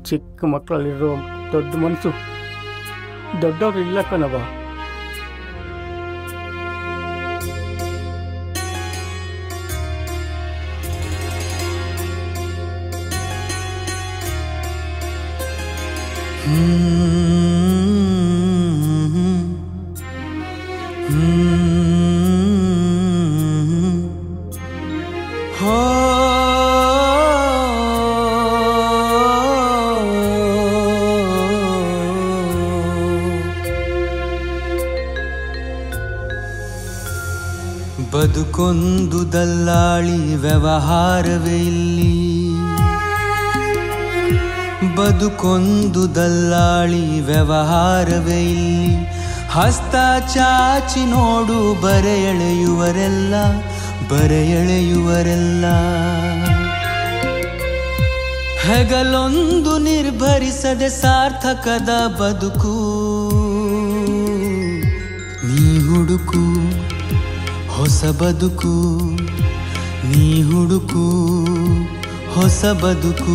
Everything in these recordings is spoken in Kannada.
ಚಿಕ್ಕ ಮಕ್ಕಳಲ್ಲಿರೋ ದೊಡ್ಡ ಮನಸ್ಸು ದೊಡ್ಡವ್ರು ಇಲ್ಲ ಕಣವ ಹೋ ಬದುಕೊಂದು ದಲ್ಲಾಳಿ ವ್ಯವಹಾರವೇ ಇಲ್ಲಿ ಬದುಕೊಂದು ದಲ್ಲಾಳಿ ವ್ಯವಹಾರವೇ ಇಲ್ಲಿ ಹಸ್ತ ಚಾಚಿ ನೋಡು ಬರೆ ಎಳೆಯುವರೆಲ್ಲ ಬರೆ ಎಳೆಯುವರೆಲ್ಲ ಹೆಗಲೊಂದು ನಿರ್ಭರಿಸದೆ ಸಾರ್ಥಕದ ಬದುಕು ನೀ ಹುಡುಕು ಹೊಸ ಬದುಕು ನೀ ಹುಡುಕು ಹೊಸ ಬದುಕು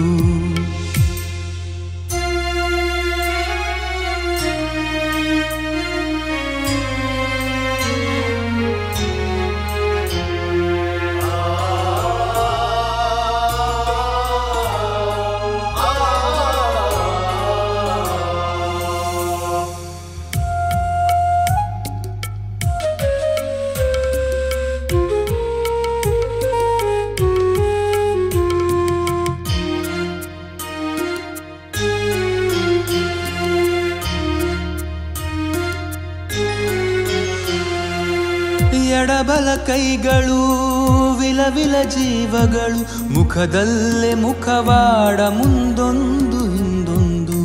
ಎಡಬಲ ಕೈಗಳು ವಿಲವಿಲ ಜೀವಗಳು ಮುಖದಲ್ಲೇ ಮುಖವಾಡ ಮುಂದೊಂದು ಹಿಂದೊಂದು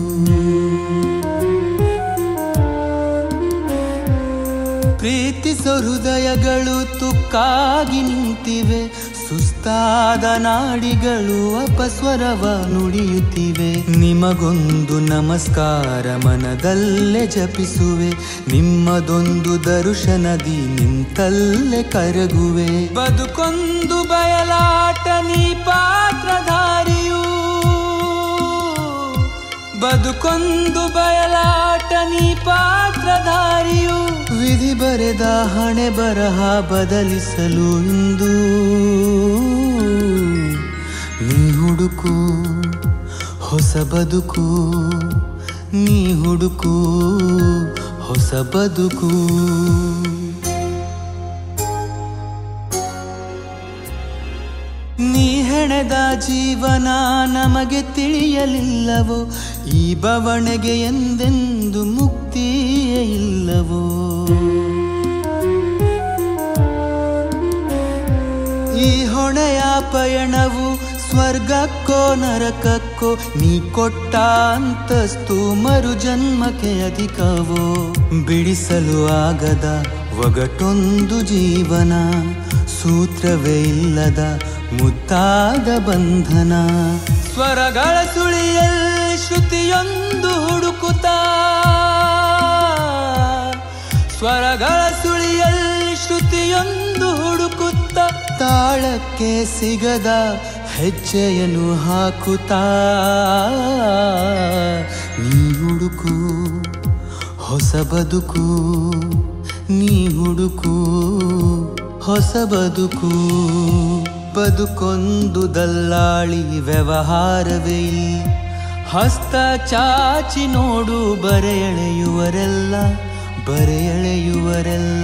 ಪ್ರೀತಿಸೋ ಹೃದಯಗಳು ತುಕ್ಕಾಗಿ ನಿಂತಿವೆ ಸುಸ್ತಾದ ನಾಡಿಗಳು ಅಪಸ್ವರವ ನುಡಿಯುತ್ತಿವೆ ನಿಮಗೊಂದು ನಮಸ್ಕಾರ ಮನದಲ್ಲೇ ಜಪಿಸುವೆ ನಿಮ್ಮದೊಂದು ದರ್ಶನದಿ ನಿಂತಲ್ಲೇ ಕರಗುವೆ ಬದುಕೊಂದು ಬಯಲಾಟ ನೀ ಪಾತ್ರಧಾರಿಯೂ ಬದುಕೊಂದು ಬಯಲಾಟ ನೀ ಪಾತ್ರಧಾರಿಯು ವಿಧಿ ಬರೆದ ಹಣೆ ಬರಹ ಬದಲಿಸಲು ಇಂದು ನೀ ಹುಡುಕು ಹೊಸ ಬದುಕು ನೀ ಹುಡುಕು ಹೊಸ ಬದುಕು ನೀ ಹೆಣೆದ ಜೀವನ ನಮಗೆ ತಿಳಿಯಲಿಲ್ಲವೋ ಈ ಬವಣೆಗೆ ಎಂದೆಂದು ಮುಕ್ತಿಯೇ ಇಲ್ಲವೋ ಈ ಹೊಣೆಯ ಪಯಣವು ಸ್ವರ್ಗಕ್ಕೋ ನರಕಕ್ಕೋ ನೀ ಕೊಟ್ಟ ಅಂತಸ್ತು ಮರು ಜನ್ಮಕ್ಕೆ ಅಧಿಕವೋ ಬಿಡಿಸಲು ಆಗದ ಒಗಟೊಂದು ಜೀವನ ಸೂತ್ರವೇ ಇಲ್ಲದ ಮುತ್ತಾದ ಬಂಧನ ಸ್ವರಗಳ ಸುಳಿಯಲ್ಲಿ ಶ್ರುತಿಯೊಂದು ಹುಡುಕುತ್ತಾ ಸ್ವರಗಳ ಸುಳಿಯಲ್ಲಿ ಶ್ರುತಿಯೊಂದು ಹುಡುಕುತ್ತ ತಾಳಕ್ಕೆ ಸಿಗದ ಹೆಜ್ಜೆಯನ್ನು ಹಾಕುತ್ತಾ ನೀ ಹುಡುಕು ಹೊಸ ಬದುಕು ನೀ ಹುಡುಕು ಹೊಸ ಬದುಕು ಬದುಕೊಂದು ದಲ್ಲಾಳಿ ವ್ಯವಹಾರವೇ ಇಲ್ಲಿ ಹಸ್ತ ಚಾಚಿ ನೋಡು ಬರೆ ಎಳೆಯುವರೆಲ್ಲ ಬರೆ ಎಳೆಯುವರೆಲ್ಲ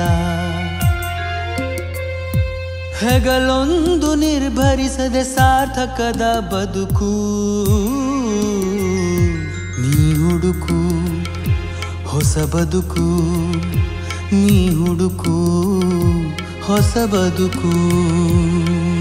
ಹೆಗಲೊಂದು ನಿರ್ಭರಿಸದೆ ಸಾರ್ಥಕದ ಬದುಕು ನೀ ಹುಡುಕು ಹೊಸ ಬದುಕು ನೀ ಹುಡುಕು ಹೊಸ ಬದುಕು